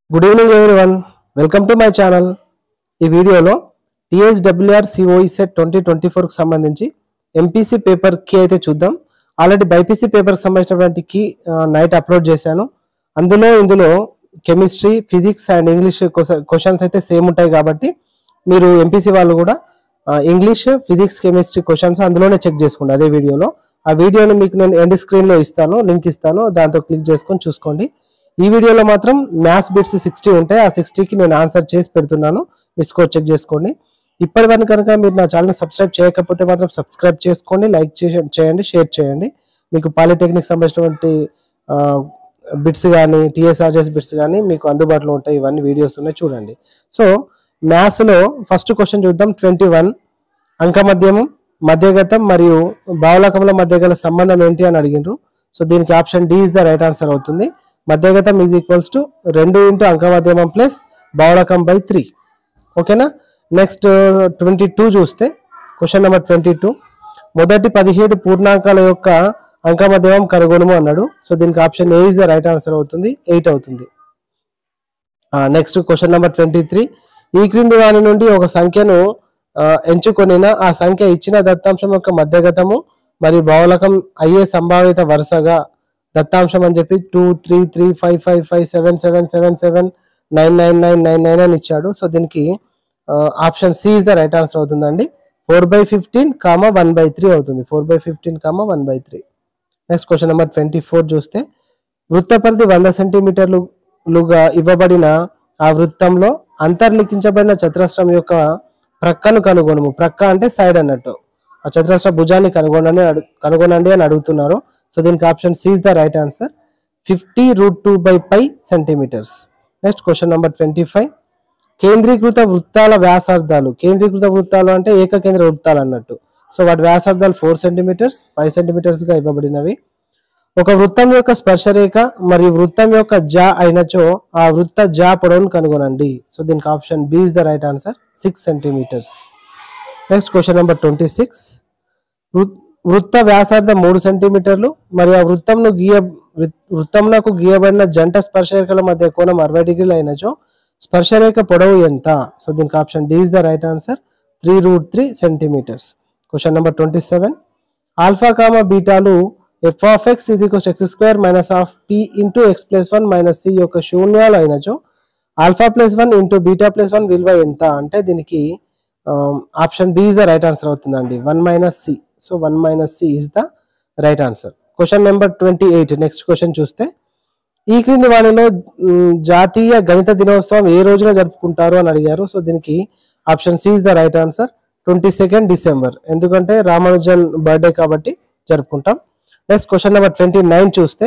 good evening one welcome to my channel ఈ వీడియోలో TSWR COE set twenty twenty ఫోర్కి సంబంధించి ఎంపీసీ పేపర్ కి అయితే చూద్దాం ఆల్రెడీ బైపీసీ పేపర్కి సంబంధించినటువంటి కి నైట్ అప్లోడ్ చేశాను అందులో ఇందులో chemistry physics and English questions అయితే సేమ్ ఉంటాయి కాబట్టి మీరు ఎంపీసీ వాళ్ళు కూడా ఇంగ్లీష్ ఫిజిక్స్ కెమిస్ట్రీ క్వశ్చన్స్ అందులోనే చెక్ చేసుకోండి అదే వీడియోలో ఆ వీడియోని మీకు నేను ఎండ్ స్క్రీన్లో ఇస్తాను లింక్ ఇస్తాను దాంతో క్లిక్ చేసుకొని చూసుకోండి ఈ వీడియోలో మాత్రం మ్యాథ్స్ బిట్స్ సిక్స్టీ ఉంటాయి ఆ సిక్స్టీకి నేను ఆన్సర్ చేసి పెడుతున్నాను మీ స్కోర్ చెక్ చేసుకోండి ఇప్పటి వరకు కనుక మీరు నా ఛానల్ సబ్స్క్రైబ్ చేయకపోతే మాత్రం సబ్స్క్రైబ్ చేసుకోండి లైక్ చేయండి షేర్ చేయండి మీకు పాలిటెక్నిక్ సంబంధించినటువంటి బిట్స్ కానీ టీఎస్ఆర్జెస్ బిట్స్ కానీ మీకు అందుబాటులో ఉంటాయి ఇవన్నీ వీడియోస్ ఉన్నాయి చూడండి సో మ్యాథ్స్లో ఫస్ట్ క్వశ్చన్ చూద్దాం ట్వంటీ వన్ అంకమధ్యమం మధ్యగతం మరియు భావలకముల మధ్య గల సంబంధం ఏంటి అని అడిగిండ్రు సో దీనికి option D is the right answer అవుతుంది మధ్యగతం ఈజ్ ఈక్వల్స్ టు రెండు ఇంటూ అంకమధ్యమం ప్లస్ భావలకం బై త్రీ ఓకేనా నెక్స్ట్ ట్వంటీ టూ చూస్తే క్వశ్చన్ నెంబర్ ట్వంటీ టూ మొదటి పదిహేడు పూర్ణాంకాల యొక్క అంకమధ్యమం కనుగొనము అన్నాడు సో దీనికి option A is the right answer అవుతుంది ఎయిట్ అవుతుంది next question number twenty three ఈ క్రింది వాని నుండి ఒక సంఖ్యను ఆ, ఎంచుకొనిన ఆ సంఖ్య ఇచ్చిన దత్తాంశం యొక్క మధ్యగతము మరియు బహుళకం అయ్యే సంభావిత వరుసగా దత్తాంశం అని చెప్పి two three three five five five seven seven seven seven nine nine nine nine nine అని ఇచ్చాడు సో దీనికి option C is the right answer అవుతుందండి four by fifteen comma one by three అవుతుంది four by fifteen comma one by three next question number twenty four చూస్తే వృత్త పరిధి వంద సెంటీమీటర్లుగా ఇవ్వబడిన ఆ వృత్తంలో అంతర్లిఖించబడిన చతురస్రం యొక్క ప్రక్కను కనుగొనము ప్రక్క అంటే సైడ్ అన్నట్టు ఆ చతురస్ర భుజాన్ని కనుగొనని అడు- కనుగొనండి అని అడుగుతున్నారు సో దీనికి option C is the right answer fifty root two by pi centimetres next question number twenty five కేంద్రీకృత వృత్తాల వ్యాసార్థాలు కేంద్రీకృత వృత్తాలు అంటే ఏకకేంద్ర వృత్తాలు అన్నట్టు సో వాటి వ్యాసార్థాలు ఫోర్ సెంటీమీటర్స్ ఫైవ్ సెంటీమీటర్స్ గా ఇవ్వబడినవి ఒక వృత్తం యొక్క స్పర్శరేఖ మరియు వృత్తం యొక్క జా అయినచో ఆ వృత్త జా పొడవును కనుగొనండి సో దీనికి option B is the right answer six centimetres next question number twenty six వృత్త వ్యాసార్థం మూడు సెంటీమీటర్లు మరియు ఆ వృత్తంను గీయ వృత్- వృత్తంనకు గీయబడిన జంట స్పర్శరేఖల మధ్య కోణం అరవై డిగ్రీలు అయినచో స్పర్శరేఖ పొడవు ఎంత సో దీనికి option D is the right answer three root three centimetres question number twenty seven alpha comma బీటాలు ఎఫ్ ఆఫ్ ఎక్స్ ఇది X square minus of P into X plus one minus C యొక్క శూన్యాలు అయినచో alpha plus one into beta plus one విలువ ఎంత అంటే దీనికి option B is the right answer అవుతుందండి one minus C so one minus C is the right answer question number twenty eight next question చూస్తే ఈ క్రింది వాణిలో మ్, జాతీయ గణిత దినోత్సవం ఏ రోజున జరుపుకుంటారు అని అడిగారు సో దీనికి option C is the right answer twenty second December ఎందుకంటే రామానుజన్ బర్త్డే కాబట్టి జరుపుకుంటాం next question number twenty nine చూస్తే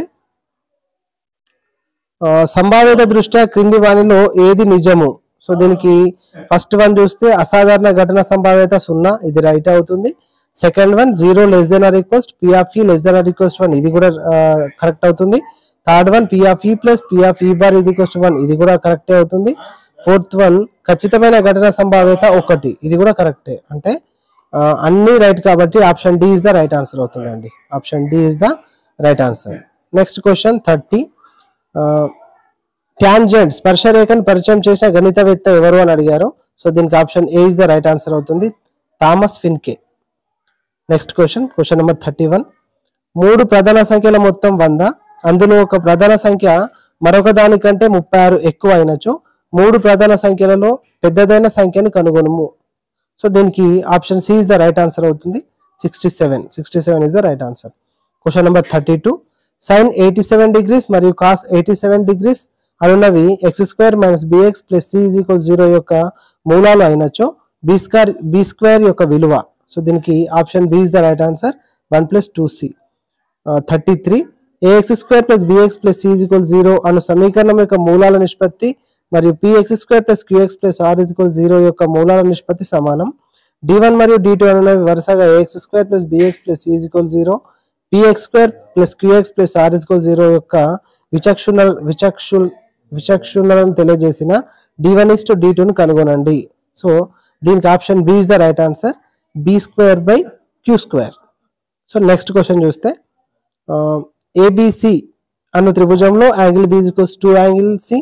ఆ, సంభావ్యత దృష్ట్యా క్రింది వాణిలో ఏది నిజము సో దీనికి ఫస్ట్ వన్ చూస్తే అసాధారణ ఘటన సంభావ్యత సున్నా ఇది రైట్ అవుతుంది second one zero less than or request P of less than or request one ఇది కూడా కరెక్ట్ అవుతుంది third one P of plus P of E bar ఇది వన్ ఇది కూడా కరెక్టే అవుతుంది ఫోర్త్ వన్ ఖచ్చితమైన ఘటన సంభావ్యత ఒకటి ఇది కూడా కరెక్టే అంటే ఆ, అన్ని రైట్ కాబట్టి option D is the right answer అవుతుందండి option D is the right answer next question thirty tangent స్పర్శరేఖను పరిచయం చేసిన గణితవేత్త ఎవరు అని అడిగారు సో దీనికి option A is the right answer అవుతుంది Thomas Fincke next question question number thirty one మూడు ప్రధాన సంఖ్యల మొత్తం వంద అందులో ఒక ప్రధాన సంఖ్య మరొక దానికంటే ముప్పై ఆరు ఎక్కువ అయినచో మూడు ప్రధాన సంఖ్యలలో పెద్దదైన సంఖ్యను కనుగొనుము సో దీనికి option C is the right answer అవుతుంది sixty seven sixty seven is the right answer question number thirty two sine eighty seven degrees మరియు కాస్ ఎయిటీ సెవెన్ డిగ్రీస్ అనున్నవి X square minus B X plus C is equal zero యొక్క మూలాలు అయినచో B square B square యొక్క విలువ so దీనికి option B is the right answer one plus two C thirty three A X square plus B X plus C is equal zero అను సమీకరణం యొక్క మూలాల నిష్పత్తి మరియు P X square plus Q X plus R is equal zero యొక్క మూలాల నిష్పత్తి సమానం డి వన్ మరియు డి టూ అనేవి వరుసగా A X square plus B X plus C is equal zero P X square plus Q X plus R is equal zero యొక్క విచక్షణ విచక్షు విచక్షణలను తెలియజేసిన D one is to D టూను కనుగొనండి సో దీనికి option B is the right answer B square by Q square so next question చూస్తే ABC అను త్రిభుజంలో angle B equals two angle C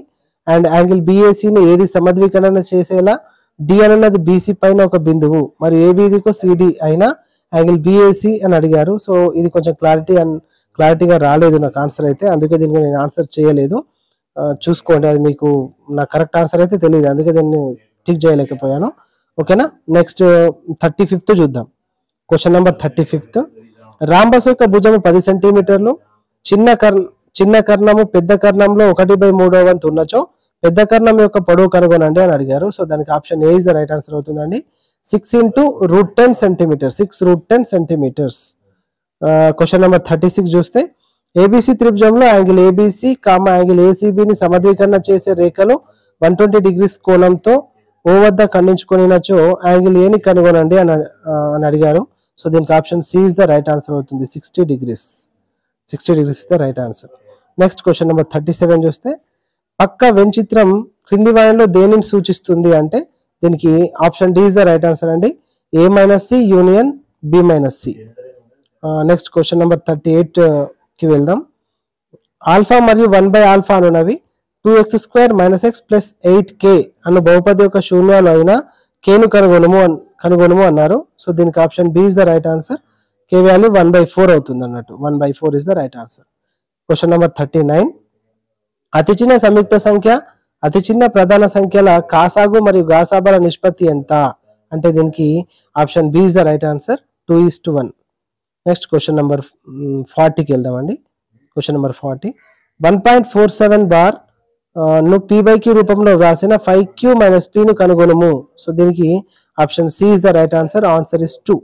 and angle బిఏసిని ఏది సమద్వికరణ చేసేలా డి అన్నది బీసీ పైన ఒక బిందువు మరి ఏబీదికో సిడి అయినా యాంగిల్ బిఏసి అని అడిగారు సో ఇది కొంచెం క్లారిటీ అండ్ క్లారిటీగా రాలేదు నాకు ఆన్సర్ అయితే అందుకే దీనికి నేను ఆన్సర్ చేయలేదు ఆ, చూసుకోండి అది మీకు నా కరెక్ట్ ఆన్సర్ అయితే తెలియదు అందుకే దీన్ని టిక్ చేయలేకపోయాను ఓకేనా నెక్స్ట్ థర్టీ ఫిఫ్త్ చూద్దాం question number thirty fifth rhombus యొక్క భుజము పది సెంటీమీటర్లు చిన్న కర్ చిన్న కర్ణము పెద్ద కర్ణంలో ఒకటి బై మూడో వంతు ఉన్నచో పెద్ద కర్ణం యొక్క పొడవు కనుగొనండి అని అడిగారు సో దానికి option A is the right answer అవుతుందండి six into root ten centimetre six root ten centimetres question number thirty six చూస్తే ఏబిసి త్రిభుజంలో యాంగిల్ ఏబిసి కామ యాంగిల్ ఏసీబీని సమద్వీకరణ చేసే రేఖలు వన్ ట్వంటీ డిగ్రీస్ కోణంతో ఓ వద్ద ఖండించుకొనినచో యాంగిల్ ఏని కనుగొనండి అని ఆ, అని అడిగారు సో దీనికి option C is the right answer అవుతుంది sixty degrees sixty degrees is the right answer next question number thirty seven చూస్తే పక్క వెంచిత్రం క్రింది వాయంలో దేనిని సూచిస్తుంది అంటే దీనికి option D is the right answer అండి A minus C union B minus C next question number thirty eight కి వెళ్దాం ఆల్ఫా మరియు వన్ బై ఆల్ఫా అనున్నవి two X square minus X plus eight K అన్న బహుపది యొక్క శూన్యాలు అయినా కేను కనుగొనము అన్- కనుగొనము అన్నారు సో దీనికి option B is the right answer K value one by four అవుతుంది అన్నట్టు one by four is the right answer question number thirty nine అతి చిన్న సంయుక్త సంఖ్య అతి చిన్న ప్రధాన సంఖ్యల కాసాగు మరియు గాసాబాల నిష్పత్తి ఎంత అంటే దీనికి option B is the right answer two is to one next question number ఫార్టీకి వెళ్దామండి question number forty one point four seven bar నువ్వు పీ బై క్యూ రూపంలో వ్రాసిన ఫైవ్ క్యూ మైనస్ ను కనుగొనము సో దీనికి option C is the right answer answer is two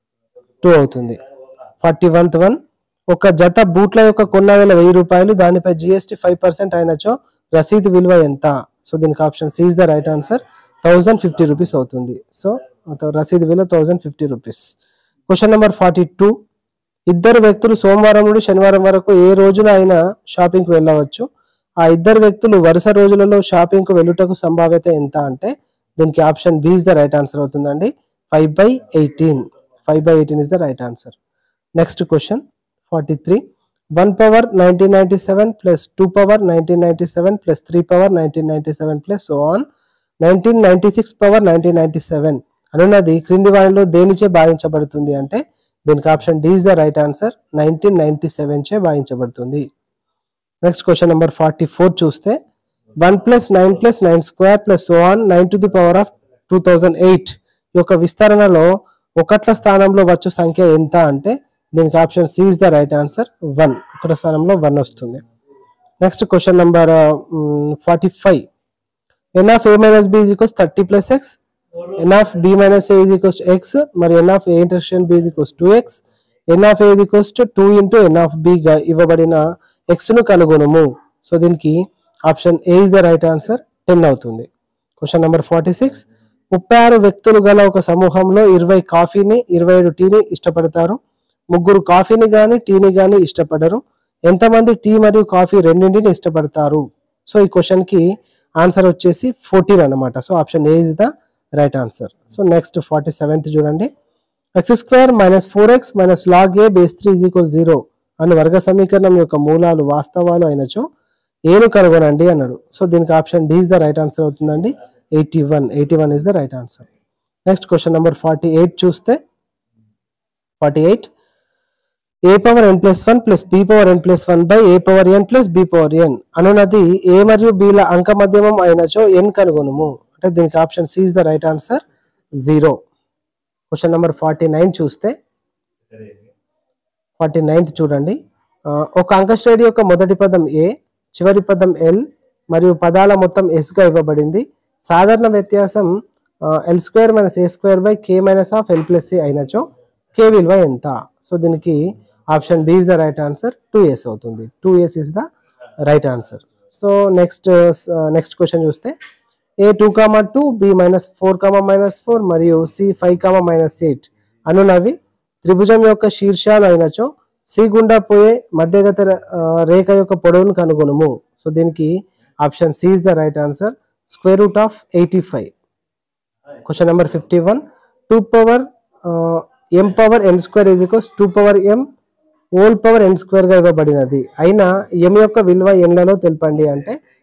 two అవుతుంది forty oneth one ఒక జత బూట్ల యొక్క కొన్న వేల వెయ్యి రూపాయలు దానిపై జిఎస్టీ ఫైవ్ పర్సెంట్ అయినచో రసీదు విలువ ఎంత సో దీనికి option C is the right answer thousand fifty rupees అవుతుంది సో రసీదు విలువ thousand fifty rupees question number forty two ఇద్దరు వ్యక్తులు సోమవారం నుండి శనివారం వరకు ఏ రోజున అయినా షాపింగ్కి వెళ్ళవచ్చు ఆ ఇద్దరు వ్యక్తులు వరుస రోజులలో షాపింగ్కు వెళ్ళుటకు సంభావ్యత ఎంత అంటే దీనికి option B is the right answer అవుతుందండి five by eighteen five by eighteen is the right answer next question forty three one power nineteen ninety seven plus two power nineteen ninety seven plus three power nineteen ninety seven plus on nineteen ninety six power nineteen ninety seven అనున్నది క్రింది వారిలో దేనిచే భావించబడుతుంది అంటే దీనికి option D is the right answer nineteen ninety seven చే భావించబడుతుంది next question number forty four చూస్తే one plus nine plus nine square plus on nine to the power of two thousand eight యొక్క విస్తరణలో ఒకట్ల స్థానంలో వచ్చు సంఖ్య ఎంత అంటే దీనికి option C is the right answer one ఒకట స్థానంలో వన్ వస్తుంది next question number forty five N of A minus B equals thirty plus X N of B minus A equals X మరి N of A intersection B equals two X N of A equals two into N of B గా ఇవ్వబడిన X ను కనుగొనము so దీనికి option A is the right answer ten అవుతుంది question number forty six ముప్పై ఆరు వ్యక్తులు గల ఒక సమూహంలో ఇరవై కాఫీని ఇరవై ఏడు టీని ఇష్టపడతారు ముగ్గురు కాఫీని గాని టీని గాని ఇష్టపడరు ఎంతమంది టీ మరియు కాఫీ రెండింటిని ఇష్టపడతారు సో ఈ క్వశ్చన్ కి ఆన్సర్ వచ్చేసి ఫోర్టీన్ అన్నమాట so option A is the right answer so next forty seventh చూడండి X square minus four X minus log A base three is equal zero అని వర్గ సమీకరణం యొక్క మూలాలు వాస్తవాలు అయినచో ఏను కనుగొనండి అన్నాడు సో దీనికి option D is the right answer అవుతుందండి eighty one eighty one is the right answer next question number forty eight చూస్తే forty eight A power N plus one plus B power N plus one by A power N plus B power N అనున్నది A మరియు బిల అంక మధ్యమం అయినచో N కనుగొనుము అంటే దీనికి option C is the right answer zero question number forty nine చూస్తే ఫార్టీ నైన్త్ చూడండి ఆ, ఒక అంక శ్రేణి యొక్క మొదటి పదం ఏ చివరి పదం ఎల్ మరియు పదాల మొత్తం ఎస్ గా ఇవ్వబడింది సాధారణ వ్యత్యాసం L square minus A square by K minus of L plus C అయినచో కే విలువ ఎంత సో దీనికి option B is the right answer two S అవుతుంది two S is the right answer so next next question చూస్తే A two comma two B minus four comma minus four మరియు C five comma minus eight అనునవి త్రిభుజం యొక్క శీర్షాలు అయినచో C గుండా పోయే మధ్యగత ఆ, రేఖ యొక్క పొడవును కనుగొనుము సో దీనికి option C is the right answer square root of eighty five question number fifty one two power M power N square ఇది two power M whole power N square గా ఇవ్వబడినది అయినా ఎం యొక్క విలువ ఎన్లలో తెలపండి అంటే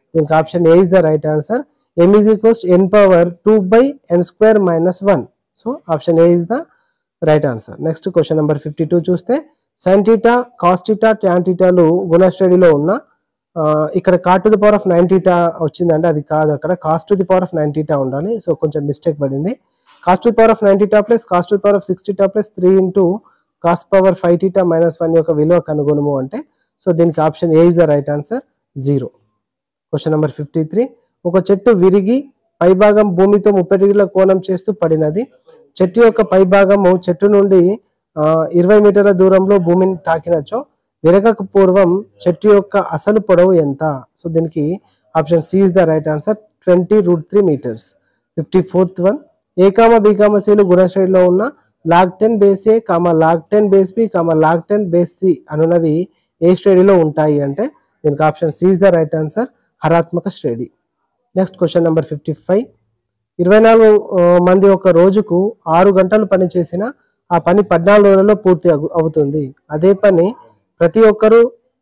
దీనికి option A is the right answer M is equals N power two by N square minus one so option A is the right answer next question number fifty two చూస్తే sine theta cos theta tan టీటాలు గుణ శ్రేణిలో ఉన్న ఆ, ఇక్కడ cot to the power of nine theta వచ్చిందంటే అది కాదు అక్కడ cos to the power of nine theta ఉండాలి సో కొంచెం మిస్టేక్ పడింది cos to power of nine theta plus cos to power of six theta plus three into cos power five theta minus one యొక్క విలువ కనుగొనము అంటే so దీనికి option A is the right answer zero question number fifty three ఒక చెట్టు విరిగి పైభాగం భూమితో ముప్పై డిగ్రీల కోణం చేస్తూ పడినది చెట్టు యొక్క పైభాగము చెట్టు నుండి ఆ, ఇరవై మీటర్ల దూరంలో భూమిని తాకినచో విరగక పూర్వం చెట్టు యొక్క అసలు పొడవు ఎంత సో దీనికి option C is the right answer twenty root three metres fifty fourth one A comma B comma సిలు గుణశ్రేణిలో ఉన్న log ten base A comma log ten base B comma log ten base C అనునవి ఏ శ్రేణిలో ఉంటాయి అంటే దీనికి option C is the right answer హరాత్మక శ్రేణి next question number fifty five ఇరవై నాలుగు ఆ, మంది ఒక రోజుకు ఆరు గంటలు పని చేసిన ఆ పని పద్నాలుగు రోజులలో పూర్తి అగు- అవుతుంది అదే పని ప్రతి ఒక్కరూ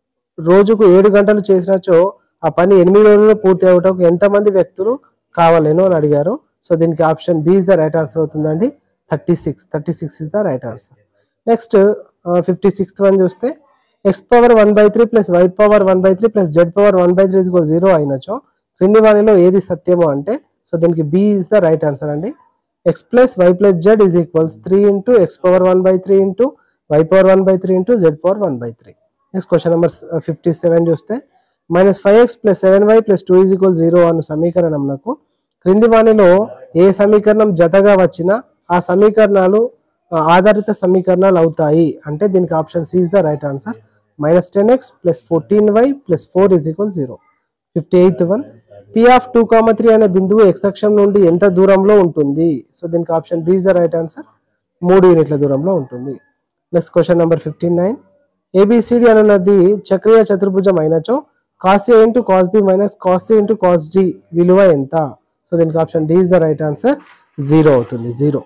రోజుకు ఏడు గంటలు చేసినచో ఆ పని ఎనిమిది రోజుల్లో పూర్తి అవటకు ఎంతమంది వ్యక్తులు కావాలేనో అని అడిగారు సో దీనికి option B is the right answer అవుతుందండి thirty six thirty six is the right answer next fifty sixth one చూస్తే X power one by three plus Y power one by three plus Z power one by three zero అయినచో క్రింది వాణిలో ఏది సత్యమో అంటే so దీనికి B is the right answer అండి X plus Y plus Z is equals three into X power one by three into Y power one by three into Z power one by three next question number fifty seven చూస్తే minus five X plus seven Y plus two is equal zero అన్న సమీకరణం నాకు క్రింది వాణిలో ఏ సమీకరణం జతగా వచ్చినా ఆ సమీకరణాలు ఆ, ఆధారిత సమీకరణాలు అవుతాయి అంటే దీనికి option C is the right answer minus ten x plus fourteen y plus four is equal zero fifty eighth one P of two comma three అనే బిందువు ఎక్స్ అక్షం నుండి ఎంత దూరంలో ఉంటుంది సో దీనికి option B is the right answer మూడు యూనిట్ల దూరంలో ఉంటుంది next question number fifty nine ABCD అనున్నది చక్రీయ చతుర్భుజం అయినచో cos A into cos B minus cos C into cos D విలువ ఎంత సో దీనికి option D is the right answer zero అవుతుంది జీరో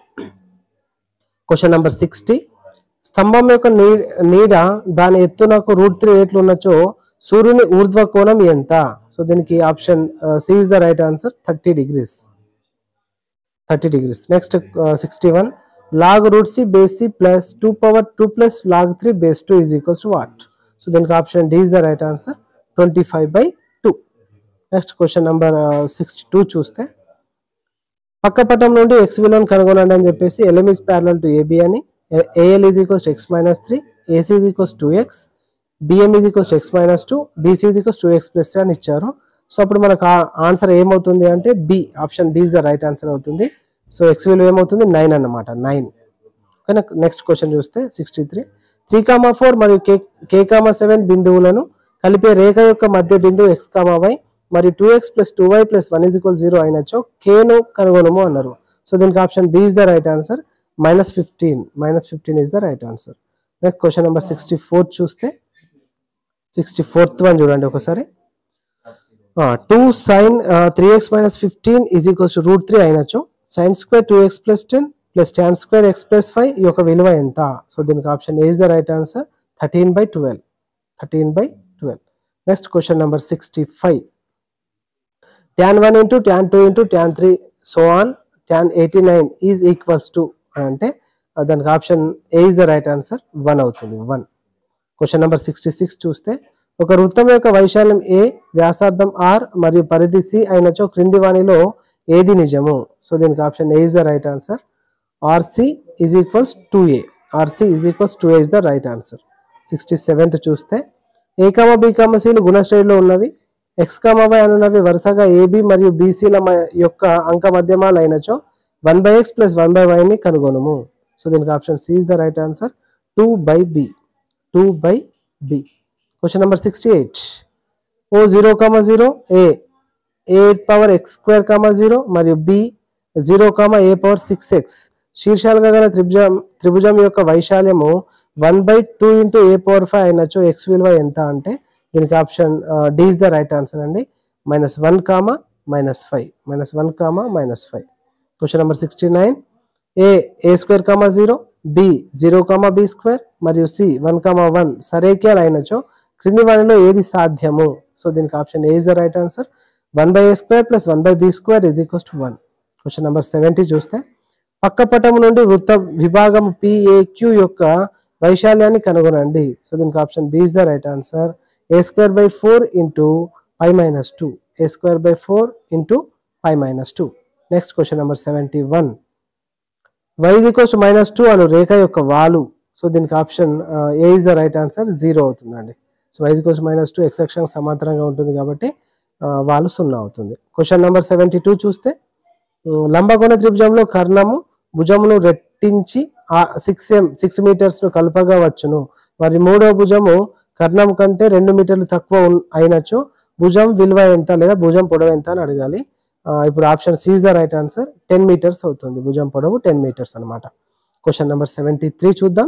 క్వశ్చన్ నెంబర్ సిక్స్టీ స్తంభం యొక్క నీ- నీడ దాని ఎత్తునకు రూట్ త్రీ రేట్లు ఉన్నచో సూర్యుని ఊర్ధ్వ కోణం ఎంత సో దీనికి option C is the right answer thirty degrees thirty degrees next sixty one log root C base C plus two power two plus log three base two is equals to what so దీనికి option D is the right answer twenty five by two next question number sixty two చూస్తే పక్క పటం నుండి x విలువను కనుగొనండి అని చెప్పేసి LM is parallel to AB అని AL is equals x minus three AC is equals two x BM is equals x minus two BC is equals two x plus three అని ఇచ్చారు సో అప్పుడు మనకు answer ఏమవుతుంది అంటే B option B is the right answer అవుతుంది so x విలువ ఏమవుతుంది nine అన్నమాట నైన్ ఓకే నెక్స్ట్ క్వశ్చన్ చూస్తే sixty three three comma four మరియు కే కే కామా సెవెన్ బిందువులను కలిపే రేఖ యొక్క మధ్య బిందువు ఎక్స్ కామా వై మరియు two x plus two y plus one is equal zero అయినచో కేను కనుగొనము అన్నారు సో దీనికి option B is the right answer minus fifteen minus fifteen is the right answer next question number sixty four చూస్తే sixty fourth one చూడండి ఒకసారి two sine three x minus fifteen is equals to root three అయినచో sine square two x plus ten plus tan square X plus five ఈ యొక్క విలువ ఎంత so దీనికి option A is the right answer thirteen by twelve thirteen by twelve next question number sixty five tan one into tan two into tan three so on tan eighty nine is equals to అంటే ఆ, దానికి option A is the right answer one అవుతుంది one question number sixty six చూస్తే ఒక వృత్తం యొక్క వైశాల్యం ఏ వ్యాసార్థం ఆర్ మరియు పరిధి సి అయినచో క్రింది వాణిలో ఏది నిజము సో దీనికి option A is the right answer RC is equals two A RC is equals two A is the right answer sixty seventh చూస్తే ఏ కామ బి కామ సిలు గుణశ్రేణిలో ఉన్నవి ఎక్స్ కామ వై అనున్నవి వరుసగా AB మరియు బీసీల యొక్క అంక మధ్యమాలు అయినచో one by x plus one by వైని కనుగొనము సో దీనికి option C is the right answer two by B two by B question number sixty eight O zero comma zero A eight power x square comma zero మరియు B zero comma A power six x శీర్షాలుగా గల త్రిభుజం త్రిభుజం యొక్క వైశాల్యము one by two into A power five అయినచో x విలువ ఎంత అంటే దీనికి option D is the right answer అండి minus one comma minus five minus one comma minus five question number sixty nine A A square comma zero B zero comma B square మరియు C one comma one సరేక్యాలు అయినచో క్రింది వాటిలో ఏది సాధ్యము so దీనికి option A is the right answer one by A square plus one by B square is equals to one question number seventy చూస్తే పక్క పటము నుండి వృత్త విభాగం పిఏక్యూ యొక్క వైశాల్యాన్ని కనుగొనండి సో దీనికి option B is the right answer A square by four into pi minus two A square by four into pi minus two next question number seventy one y equals minus two అను రేఖ యొక్క వాలు so దీనికి option A is the right answer zero అవుతుందండి so y equals minus two x అక్షరం సమాంతరంగా ఉంటుంది కాబట్టి ఆ, వాలు సున్నా అవుతుంది క్వశ్చన్ నెంబర్ సెవెంటీ టూ చూస్తే ఉమ్, లంబకోణ త్రిభుజంలో కర్ణము భుజమును రెట్టించి ఆ సిక్స్ ఎం సిక్స్ మీటర్స్ ను కలపగా వచ్చును మరి మూడో భుజము కర్ణం కంటే రెండు మీటర్లు తక్కువ ఉన్- అయినచో భుజం విలువ ఎంత లేదా భుజం పొడవు ఎంత అని అడగాలి ఆ, ఇప్పుడు option C is the right answer ten metres అవుతుంది భుజం పొడవు టెన్ మీటర్స్ అన్నమాట క్వశ్చన్ నెంబర్ సెవెంటీ త్రీ చూద్దాం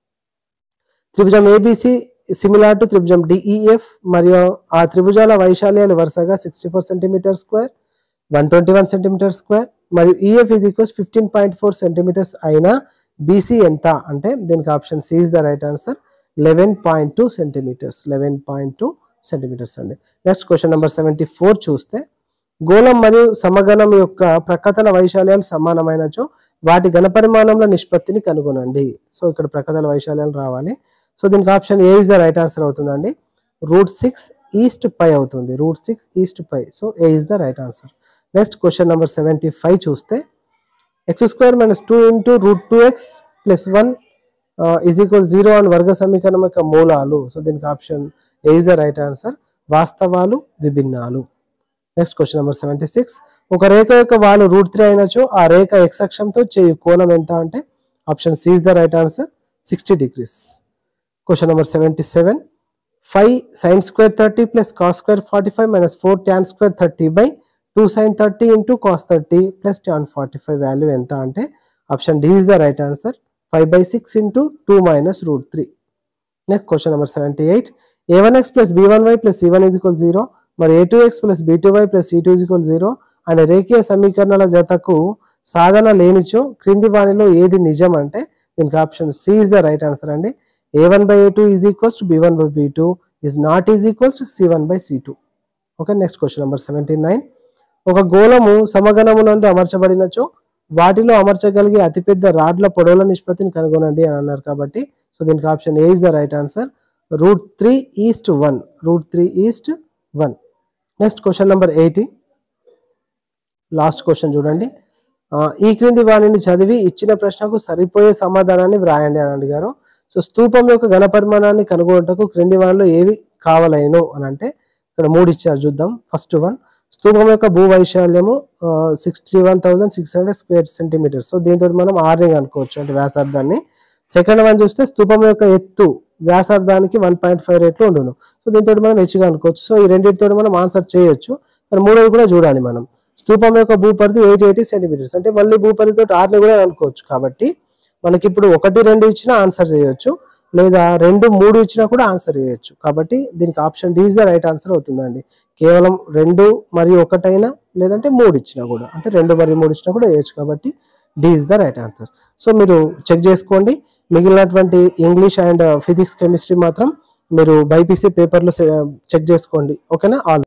త్రిభుజం ఏబిసి సిమిలార్ టు త్రిభుజం డిఈఎఫ్ మరియు ఆ త్రిభుజాల వైశాల్యాలు వరుసగా sixty four centimetre square one twenty one centimetre square మరియు ఈఎఫ్ ఇది equals fifteen point four centimetres అయినా బీసీ ఎంత అంటే దీనికి option C is the right answer eleven point two centimetres eleven point two centimetres అండి next question number seventy four చూస్తే గోళం మరియు సమగణం యొక్క ప్రక్కతల వైశాల్యాలు సమానమైనచో వాటి ఘనపరిమాణంలో నిష్పత్తిని కనుగొనండి సో ఇక్కడ ప్రక్కతల వైశాల్యాలు రావాలి సో దీనికి option A is the right answer అవుతుందండి రూట్ సిక్స్ ఈస్ట్ పై అవుతుంది root six east pi so A is the right answer next question number seventy five చూస్తే x square minus two into root two x plus one is equal zero అని వర్గ సమీకరణం యొక్క మూలాలు so దీనికి option A is the right answer వాస్తవాలు విభిన్నాలు next question number seventy six ఒక రేఖ యొక్క వాలు రూట్ త్రీ అయినచో ఆ రేఖ ఎక్స్ అక్షంతో చేయు కోణం ఎంత అంటే option C is the right answer sixty degrees question number seventy seven five sine square thirty plus cos square forty five minus four tan square thirty by two sine thirty into cos thirty plus tan forty five value ఎంత అంటే option D is the right answer five by six into two minus root three next question number seventy eight A one x plus B one why plus C one is equal zero మరి A two x plus B two y plus C two is equal zero అనే రేఖీయ సమీకరణాల జతకు సాధన లేనిచో క్రింది వానిలో ఏది నిజం అంటే దీనికి option C is the right answer అండి A one by A two is equals to B one by B two is not is equals to C one by C two okay next question number seventy nine ఒక గోళము సమగణమునందు అమర్చబడినచో వాటిలో అమర్చగలిగే అతిపెద్ద రాడ్ల పొడవుల నిష్పత్తిని కనుగొనండి అని అన్నారు కాబట్టి సో దీనికి option A is the right answer root three east one root three east one next question number eighty last question చూడండి ఆ, ఈ క్రింది వాణిని చదివి ఇచ్చిన ప్రశ్నకు సరిపోయే సమాధానాన్ని వ్రాయండి అని అడిగారు సో స్తూపం యొక్క ఘనపరిమాణాన్ని కనుగొనటకు క్రింది వానిలో ఏవి కావలేను అని అంటే ఇక్కడ మూడు ఇచ్చారు చూద్దాం ఫస్ట్ వన్ స్తూపం యొక్క భూ వైశాల్యము sixty one thousand six hundred square centimetres so దీంతో మనం ఆర్నింగ్ అనుకోవచ్చు అంటే వ్యాసార్థాన్ని సెకండ్ వన్ చూస్తే స్తూపం యొక్క ఎత్తు వ్యాసార్థానికి వన్ పాయింట్ ఫైవ్ రేట్లో ఉండును సో దీంతో మనం హెచ్గా అనుకోవచ్చు సో ఈ రెండింటితో మనం ఆన్సర్ చేయొచ్చు కానీ మూడోది కూడా చూడాలి మనం స్తూపం యొక్క భూపరిధి ఎయిటీ ఎయిటీ సెంటీమీటర్స్ అంటే మళ్ళీ భూపరిధితో ఆర్ని కూడా అనుకోవచ్చు కాబట్టి మనకి ఇప్పుడు ఒకటి రెండు ఇచ్చినా ఆన్సర్ చేయొచ్చు లేదా రెండు మూడు ఇచ్చినా కూడా ఆన్సర్ చేయొచ్చు కాబట్టి దీనికి option D is the right answer అవుతుందండి కేవలం రెండు మరియు ఒకటైనా లేదంటే మూడు ఇచ్చినా కూడా అంటే రెండు మరియు మూడు ఇచ్చినా కూడా వేయచ్చు కాబట్టి D is the right answer so మీరు చెక్ చేసుకోండి మిగిలినటువంటి ఇంగ్లీష్ అండ్ ఫిజిక్స్ కెమిస్ట్రీ మాత్రం మీరు బైపీసీ పేపర్లో చెక్ చేసుకోండి ఓకేనా ఆల్